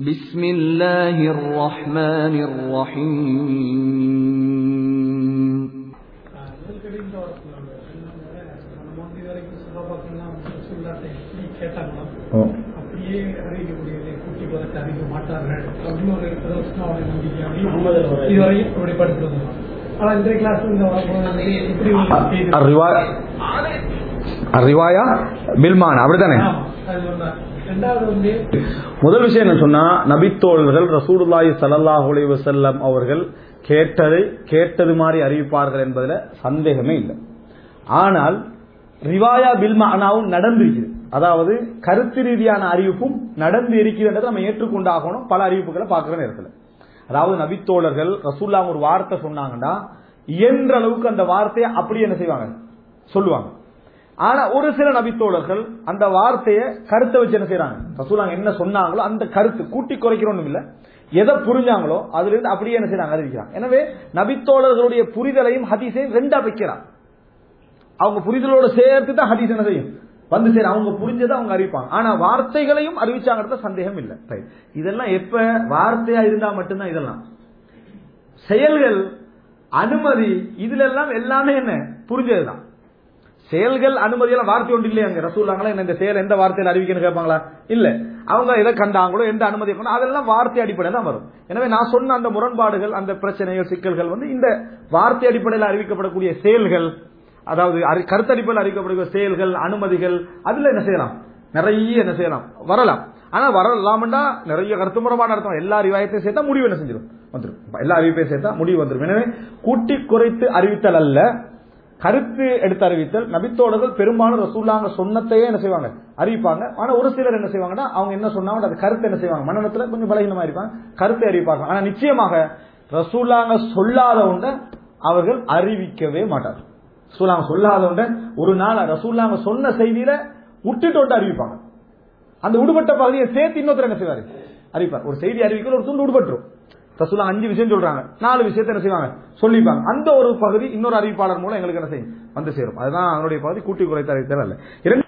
بسم الله الرحمن الرحيم நெருக்கடி இந்த ஒரு நம்ம வந்து இதுவரைக்கும் சகாபாக்கெல்லாம் ரசூலுல்லாஹ்ட்ட எப்படி கேட்டாங்களோ அப்படியே அறிவிக்கக்கூடியதை கூட்டி குறைத்து அறிவிக்க மாட்டார்கள் அப்படின்னு ஒரு பிரதோஷனாவோட நம்பிக்கை அப்படின்னு இதுவரையும் அப்படி படித்து வந்தோம் ஆனா இந்த கிளாஸ் இந்த வரும்போது இப்படி ஒரு செய்தி ரிவாயா பில்மான் அப்படித்தானே ஆமா, அது சொன்னார் ரெண்டாவது வந்து முதல் விஷயம் என்ன சொன்னா நபித்தோழர்கள் ரசூலுல்லாஹி ஸல்லல்லாஹு அலைஹி வஸல்லம் அவர்கள் கேட்டதை கேட்டது மாதிரி அறிவிப்பார்கள் என்பதுல சந்தேகமே இல்லை ஆனால் ரிவாயா பில்மானாவும் நடந்திருக்குது அதாவது கருத்து ரீதியான அறிவிப்பும் நடந்து இருக்கிறது நம்ம ஏற்றுக்கொண்டாகணும் பல அறிவிப்புகளை பார்க்கிற நேரத்தில் அதாவது நபித்தோழர்கள் ரசூல்லா ஒரு வார்த்தை சொன்னாங்கன்னா இயன்ற அளவுக்கு அந்த வார்த்தையை அப்படியே என்ன செய்வாங்க சொல்லுவாங்க ஆனா ஒரு சில நபித்தோழர்கள் அந்த வார்த்தையை கருத்தை வச்சு என்ன செய்யறாங்க ரசூலாங்க என்ன சொன்னாங்களோ அந்த கருத்து கூட்டி குறைக்கிறோம் இல்ல எதை புரிஞ்சாங்களோ அதுல இருந்து அப்படியே என்ன செய்யறாங்க அறிவிக்கிறாங்க எனவே நபித்தோழர்களுடைய புரிதலையும் ஹதீஸையும் ரெண்டா வைக்கிறாங்க அவங்க புரிதலோட சேர்த்து தான் ஹதீஸ் என்ன செய்யும் வந்து சரி அவங்க புரிஞ்சதை அவங்க அறிவிப்பாங்க ஆனா வார்த்தைகளையும் அறிவிச்சாங்கிறத சந்தேகம் இல்லை Right. இதெல்லாம் எப்ப வார்த்தையா இருந்தா மட்டும்தான் இதெல்லாம் செயல்கள் அனுமதி இதுல எல்லாம் எல்லாமே என்ன புரிஞ்சதுதான் செயல்கள் அனுமதி எல்லாம் வார்த்தை ஒன்று இல்லையா அங்க ரசூல்லாங்களா என்ன இந்த செயல் எந்த வார்த்தையில அறிவிக்கணும் கேட்பாங்களா இல்ல அவங்க எதை கண்டாங்களோ எந்த அனுமதி இருக்கணும் அதெல்லாம் வார்த்தை அடிப்படையில் தான் வரும் எனவே நான் சொன்ன அந்த முரண்பாடுகள் அந்த பிரச்சனைகள் சிக்கல்கள் வந்து இந்த வார்த்தை அடிப்படையில் அறிவிக்கப்படக்கூடிய செயல்கள் அதாவது அறி- கருத்து அடிப்படையில் அறிவிக்கப்படக்கூடிய செயல்கள் அனுமதிகள் அதுல என்ன செய்யலாம் நிறைய என்ன செய்யலாம் வரலாம் ஆனா வரலாம்டா நிறைய கருத்து முரமான அர்த்தம் எல்லா அறிவாயத்தையும் சேர்த்தா முடிவு என்ன செஞ்சிடும் வந்துடும் எல்லா அறிவிப்பையும் சேர்த்தா முடிவு வந்துடும் எனவே கூட்டி குறைத்து அறிவித்தல் அல்ல கருத்து எடுத்து அறிவித்தல் நபித்தோழர்கள் பெரும்பாலும் ரசூல்லாங்க சொன்னத்தையே என்ன செய்வாங்க அறிவிப்பாங்க ஆனா ஒரு சிலர் என்ன செய்வாங்கன்னா அவங்க என்ன சொன்னாங்க அது கருத்து என்ன செய்வாங்க மனநலத்துல கொஞ்சம் பலகீனமா இருப்பாங்க கருத்தை அறிவிப்பாங்க ஆனா நிச்சயமாக ரசூல்லாங்க சொல்லாத ஒன்றை அவர்கள் அறிவிக்கவே மாட்டார்கள் ரசூல்லாங்க சொல்லாத ஒன்றை ஒரு நாள் ரசூல்லாங்க சொன்ன செய்தியில விட்டுட்டு ஒன்று அறிவிப்பாங்க அந்த விடுபட்ட பகுதியை சேர்த்து இன்னொருத்தர் என்ன செய்வாரு அறிவிப்பார் ஒரு செய்தி அறிவிக்கல ஒரு துண்டு விடுபட்டுரும் ரசூலா அஞ்சு விஷயம் சொல்றாங்க நாலு விஷயத்தை என்ன செய்வாங்க சொல்லிப்பாங்க அந்த ஒரு பகுதி இன்னொரு அறிவிப்பாளர் மூலம் எங்களுக்கு என்ன செய்யும் வந்து சேரும் அதுதான் அதனுடைய பகுதி கூட்டி குறைத்த அறிவித்தல் அல்ல இரண்டாவது